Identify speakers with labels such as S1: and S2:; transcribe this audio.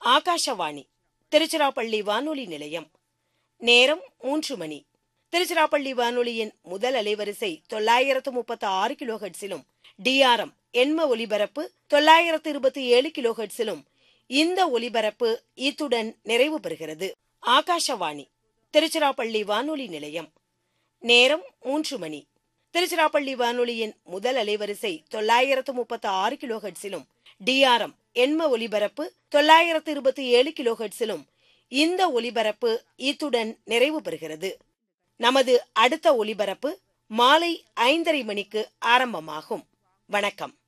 S1: ஆகாஷவாணி திருச்சிராப்பள்ளி வானொலி நிலையம் நேரம் மூன்று மணி திருச்சிராப்பள்ளி வானொலியின் முதல் அலைவரிசை தொள்ளாயிரத்து முப்பத்து ஆறு கிலோஹெட்ஸிலும் டிஆர்எம் எண்ம ஒலிபரப்பு தொள்ளாயிரத்து இருபத்தி ஏழு கிலோஹெட்ஸிலும் இந்த ஒலிபரப்பு இத்துடன் நிறைவு பெறுகிறது ஆகாஷவாணி திருச்சிராப்பள்ளி வானொலி நிலையம் நேரம் மூன்று மணி திருச்சிராப்பள்ளி வானொலியின் முதல் அலைவரிசை தொள்ளாயிரத்து முப்பத்து ஆறு கிலோஹெட்ஸிலும் டிஆர்எம் எண்ம ஒலிபரப்பு தொள்ளாயிரத்து இருபத்தி ஏழு கிலோஹெட்ஸிலும் இந்த ஒலிபரப்பு இத்துடன் நிறைவு பெறுகிறது நமது அடுத்த ஒலிபரப்பு மாலை ஐந்தரை மணிக்கு ஆரம்பமாகும் வணக்கம்